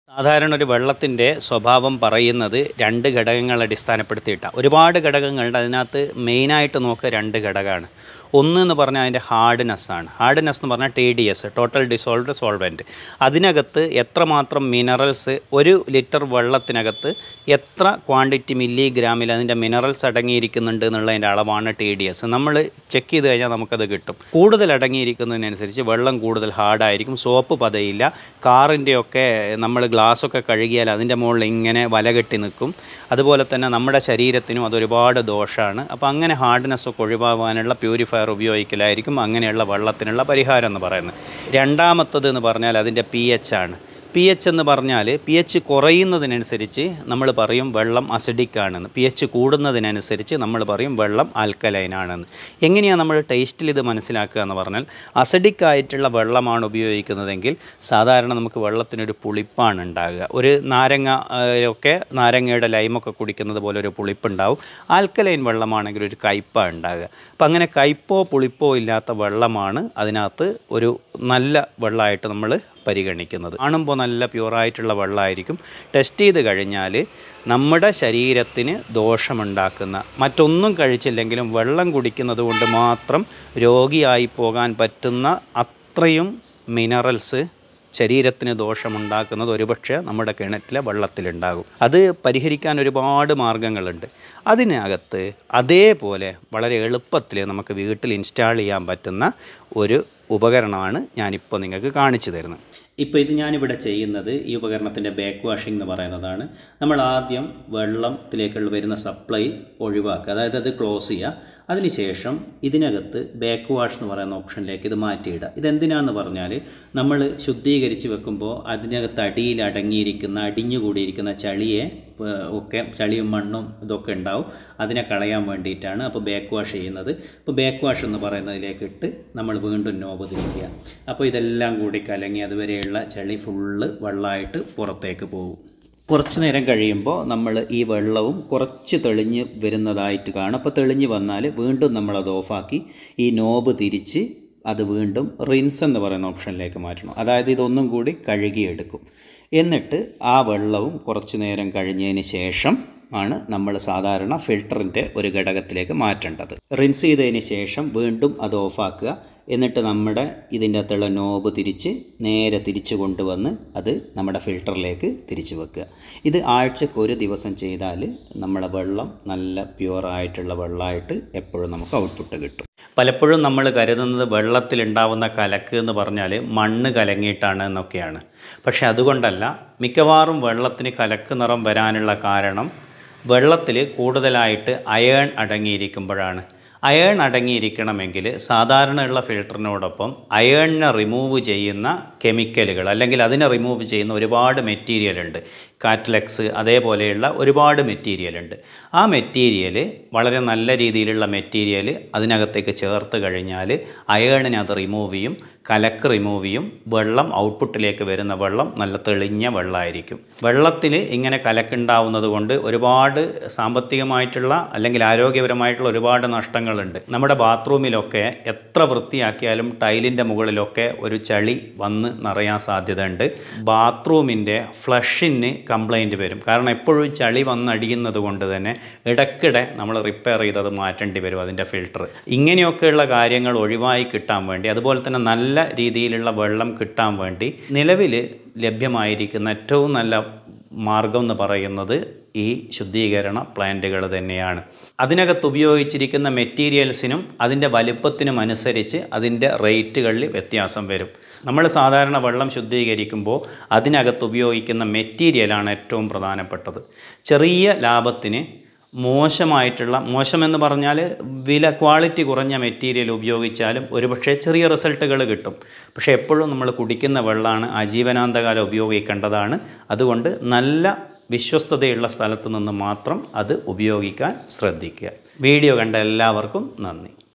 സാധാരണ ഒരു വെള്ളത്തിൻ്റെ സ്വഭാവം പറയുന്നത് രണ്ട് ഘടകങ്ങൾ അടിസ്ഥാനപ്പെടുത്തിയിട്ടാണ് ഒരുപാട് ഘടകങ്ങളുണ്ട് അതിനകത്ത് മെയിനായിട്ട് നോക്കുക രണ്ട് ഘടകമാണ് ഒന്ന് എന്ന് പറഞ്ഞാൽ അതിൻ്റെ ഹാർഡ്നെസ് ആണ് ഹാർഡ്നെസ് എന്ന് പറഞ്ഞാൽ T D S total dissolved solvent അതിനകത്ത് എത്രമാത്രം മിനറൽസ് ഒരു ലിറ്റർ വെള്ളത്തിനകത്ത് എത്ര ക്വാണ്ടിറ്റി മില്ലിഗ്രാമിൽ അതിൻ്റെ മിനറൽസ് അടങ്ങിയിരിക്കുന്നുണ്ട് എന്നുള്ളതിൻ്റെ അളവാണ് ടി ഡി എസ് നമ്മൾ ചെക്ക് ചെയ്ത് കഴിഞ്ഞാൽ നമുക്കത് കിട്ടും കൂടുതൽ അടങ്ങിയിരിക്കുന്നതിനനുസരിച്ച് വെള്ളം കൂടുതൽ ഹാർഡായിരിക്കും സോപ്പ് പതയില്ല കാറിൻ്റെയൊക്കെ നമ്മൾ ഗ്ലാസ്സൊക്കെ കഴുകിയാൽ അതിൻ്റെ മുകളിൽ ഇങ്ങനെ വല കെട്ടി നിൽക്കും അതുപോലെ തന്നെ നമ്മുടെ ശരീരത്തിനും അതൊരുപാട് ദോഷമാണ് അപ്പോൾ അങ്ങനെ ഹാർഡ്നെസ് ഒക്കെ ഒഴിവാകാനുള്ള പ്യൂരിഫയർ ഉപയോഗിക്കലായിരിക്കും അങ്ങനെയുള്ള വെള്ളത്തിനുള്ള പരിഹാരം എന്ന് പറയുന്നത് രണ്ടാമത്തത് എന്ന് പറഞ്ഞാൽ അതിൻ്റെ പി എച്ച് ആണ് പി എച്ച് എന്ന് പറഞ്ഞാൽ പി എച്ച് കുറയുന്നതിനനുസരിച്ച് നമ്മൾ പറയും വെള്ളം അസിഡിക് ആണെന്ന് പി എച്ച് കൂടുന്നതിനനുസരിച്ച് നമ്മൾ പറയും വെള്ളം ആൽക്കലൈൻ ആണെന്ന് എങ്ങനെയാണ് നമ്മൾ ടേസ്റ്റിൽ ഇത് മനസ്സിലാക്കുക എന്ന് പറഞ്ഞാൽ അസിഡിക് ആയിട്ടുള്ള വെള്ളമാണ് ഉപയോഗിക്കുന്നതെങ്കിൽ സാധാരണ നമുക്ക് വെള്ളത്തിനൊരു പുളിപ്പാണ് ഉണ്ടാകുക ഒരു നാരങ്ങ ആ, ഒക്കെ നാരങ്ങയുടെ ലൈമൊക്കെ കുടിക്കുന്നത് പോലെ ഒരു പുളിപ്പുണ്ടാവും ആൽക്കലൈൻ വെള്ളമാണെങ്കിൽ ഒരു കയ്പാണ് ഉണ്ടാകുക അപ്പം അങ്ങനെ കയ്പോ പുളിപ്പോ ഇല്ലാത്ത വെള്ളമാണ് അതിനകത്ത് ഒരു നല്ല വെള്ളമായിട്ട് നമ്മൾ പരിഗണിക്കുന്നത് കാണുമ്പോൾ നല്ല പ്യുവറായിട്ടുള്ള വെള്ളമായിരിക്കും ടെസ്റ്റ് ചെയ്ത് കഴിഞ്ഞാൽ നമ്മുടെ ശരീരത്തിന് ദോഷമുണ്ടാക്കുന്ന മറ്റൊന്നും കഴിച്ചില്ലെങ്കിലും വെള്ളം കുടിക്കുന്നത് കൊണ്ട് മാത്രം രോഗിയായി പോകാൻ പറ്റുന്ന അത്രയും മിനറൽസ് ശരീരത്തിന് ദോഷമുണ്ടാക്കുന്നത് ഒരുപക്ഷെ നമ്മുടെ കിണറ്റിലെ വെള്ളത്തിലുണ്ടാകും അത് പരിഹരിക്കാൻ ഒരുപാട് മാർഗങ്ങളുണ്ട് അതിനകത്ത് അതേപോലെ വളരെ എളുപ്പത്തിൽ നമുക്ക് വീട്ടിൽ ഇൻസ്റ്റാൾ ചെയ്യാൻ പറ്റുന്ന ഒരു ഉപകരണമാണ് ഞാനിപ്പോൾ നിങ്ങൾക്ക് കാണിച്ചു തരുന്നത് ഇപ്പോൾ ഇത് ഞാനിവിടെ ചെയ്യുന്നത് ഈ ഉപകരണത്തിൻ്റെ ബാക്ക് വാഷിംഗ് എന്ന് പറയുന്നതാണ് നമ്മൾ ആദ്യം വെള്ളത്തിലേക്കുള്ള വരുന്ന സപ്ലൈ ഒഴിവാക്കുക അതായത് അത് ക്ലോസ് ചെയ്യുക അതിനുശേഷം ഇതിനകത്ത് ബാക്ക് വാഷ് എന്ന് പറയുന്ന ഓപ്ഷനിലേക്ക് ഇത് മാറ്റിയിടുക ഇതെന്തിനാണെന്ന് പറഞ്ഞാൽ നമ്മൾ ശുദ്ധീകരിച്ച് വെക്കുമ്പോൾ അതിനകത്ത് അടിയിൽ അടങ്ങിയിരിക്കുന്ന അടിഞ്ഞുകൂടിയിരിക്കുന്ന ചളിയെ ഏഹ്, ഒക്കെ ചളിയും മണ്ണും ഇതൊക്കെ ഉണ്ടാവും അതിനെ കളയാൻ വേണ്ടിയിട്ടാണ് അപ്പോൾ ബാക്ക് വാഷ് ചെയ്യുന്നത് അപ്പോൾ ബാക്ക് വാഷ് എന്ന് പറയുന്നതിലേക്ക് ഇട്ട് നമ്മൾ വീണ്ടും നോബ് തിരിക്കുക അപ്പോൾ ഇതെല്ലാം കൂടി കലങ്ങി അതുവരെയുള്ള ചളി ഫുള്ള് വെള്ളമായിട്ട് പുറത്തേക്ക് പോകും കുറച്ച് നേരം കഴിയുമ്പോൾ നമ്മൾ ഈ വെള്ളവും കുറച്ച് തെളിഞ്ഞ് വരുന്നതായിട്ട് കാണും അപ്പോൾ തെളിഞ്ഞ് വന്നാൽ വീണ്ടും നമ്മളത് ഓഫാക്കി ഈ നോബ് തിരിച്ച് അത് വീണ്ടും റിൻസ് എന്ന് പറയുന്ന ഓപ്ഷനിലേക്ക് മാറ്റണം അതായത് ഇതൊന്നും കൂടി കഴുകിയെടുക്കും എന്നിട്ട് ആ വെള്ളവും കുറച്ച് നേരം കഴിഞ്ഞതിന് ശേഷം ആണ് നമ്മൾ സാധാരണ ഫിൽറ്ററിൻ്റെ ഒരു ഘടകത്തിലേക്ക് മാറ്റേണ്ടത് റിൻസ് ചെയ്തതിന് ശേഷം വീണ്ടും അത് ഓഫാക്കുക എന്നിട്ട് നമ്മുടെ ഇതിൻ്റെ അകത്തുള്ള നോബ് തിരിച്ച് നേരെ തിരിച്ചു കൊണ്ടുവന്ന് അത് നമ്മുടെ ഫിൽറ്ററിലേക്ക് തിരിച്ചു വെക്കുക ഇത് ആഴ്ചക്ക് ഒരു ദിവസം ചെയ്താൽ നമ്മുടെ വെള്ളം നല്ല പ്യുവർ ആയിട്ടുള്ള വെള്ളമായിട്ട് എപ്പോഴും നമുക്ക് ഔട്ട്പുട്ട് കിട്ടും പലപ്പോഴും നമ്മൾ കരുതുന്നത് വെള്ളത്തിലുണ്ടാവുന്ന കലക്ക് എന്ന് പറഞ്ഞാൽ മണ്ണ് കലങ്ങിയിട്ടാണ് എന്നൊക്കെയാണ് പക്ഷെ അതുകൊണ്ടല്ല മിക്കവാറും വെള്ളത്തിന് കലക്ക് നിറം വരാനുള്ള കാരണം വെള്ളത്തിൽ കൂടുതലായിട്ട് അയേൺ അടങ്ങിയിരിക്കുമ്പോഴാണ് അയേൺ അടങ്ങിയിരിക്കണമെങ്കിൽ സാധാരണയുള്ള ഫിൽറ്ററിനോടൊപ്പം അയേണിനെ റിമൂവ് ചെയ്യുന്ന കെമിക്കലുകൾ അല്ലെങ്കിൽ അതിനെ റിമൂവ് ചെയ്യുന്ന ഒരുപാട് മെറ്റീരിയൽ ഉണ്ട് കാറ്റ്ലെക്സ് അതേപോലെയുള്ള ഒരുപാട് മെറ്റീരിയൽ ഉണ്ട് ആ മെറ്റീരിയൽ വളരെ നല്ല രീതിയിലുള്ള മെറ്റീരിയൽ അതിനകത്തേക്ക് ചേർത്ത് കഴിഞ്ഞാൽ അയേണിനെ അത് റിമൂവ് ചെയ്യും കലക്ക് റിമൂവ് ചെയ്യും വെള്ളം ഔട്ട്പുട്ടിലേക്ക് വരുന്ന വെള്ളം നല്ല തെളിഞ്ഞ വെള്ളമായിരിക്കും വെള്ളത്തിൽ ഇങ്ങനെ കലക്കുണ്ടാവുന്നത് കൊണ്ട് ഒരുപാട് സാമ്പത്തികമായിട്ടുള്ള അല്ലെങ്കിൽ ആരോഗ്യപരമായിട്ടുള്ള ഒരുപാട് നഷ്ടങ്ങളുണ്ട് നമ്മുടെ ബാത്റൂമിലൊക്കെ എത്ര വൃത്തിയാക്കിയാലും ടൈലിൻ്റെ മുകളിലൊക്കെ ഒരു ചളി വന്ന് നിറയാൻ സാധ്യതയുണ്ട് ബാത്റൂമിൻ്റെ ഫ്ലഷിന് കംപ്ലൈൻറ്റ് വരും കാരണം എപ്പോഴും ചളി വന്നടിയുന്നത് കൊണ്ട് തന്നെ ഇടയ്ക്കിടെ നമ്മൾ റിപ്പയർ ചെയ്തത് മാറ്റേണ്ടി വരും അതിൻ്റെ ഫിൽട്ടർ ഇങ്ങനെയൊക്കെയുള്ള കാര്യങ്ങൾ ഒഴിവായി കിട്ടാൻ വേണ്ടി അതുപോലെ തന്നെ നല്ല രീതിയിലുള്ള വെള്ളം കിട്ടാൻ വേണ്ടി നിലവിൽ ലഭ്യമായിരിക്കുന്ന ഏറ്റവും നല്ല മാർഗം എന്ന് പറയുന്നത് ഈ ശുദ്ധീകരണ പ്ലാന്റുകൾ തന്നെയാണ് അതിനകത്ത് ഉപയോഗിച്ചിരിക്കുന്ന മെറ്റീരിയൽസിനും അതിൻ്റെ വലിപ്പത്തിനും അനുസരിച്ച് അതിൻ്റെ റേറ്റുകളിൽ വ്യത്യാസം വരും നമ്മൾ സാധാരണ വെള്ളം ശുദ്ധീകരിക്കുമ്പോൾ അതിനകത്ത് ഉപയോഗിക്കുന്ന മെറ്റീരിയലാണ് ഏറ്റവും പ്രധാനപ്പെട്ടത് ചെറിയ ലാഭത്തിന് മോശമായിട്ടുള്ള മോശമെന്ന് പറഞ്ഞാൽ വില ക്വാളിറ്റി കുറഞ്ഞ മെറ്റീരിയൽ ഉപയോഗിച്ചാലും ഒരുപക്ഷെ ചെറിയ റിസൾട്ടുകൾ കിട്ടും പക്ഷേ എപ്പോഴും നമ്മൾ കുടിക്കുന്ന വെള്ളമാണ് ആജീവനാന്തകാലം ഉപയോഗിക്കേണ്ടതാണ് അതുകൊണ്ട് നല്ല വിശ്വസ്തതയുള്ള സ്ഥലത്ത് നിന്ന് മാത്രം അത് ഉപയോഗിക്കാൻ ശ്രദ്ധിക്കുക വീഡിയോ കണ്ട എല്ലാവർക്കും നന്ദി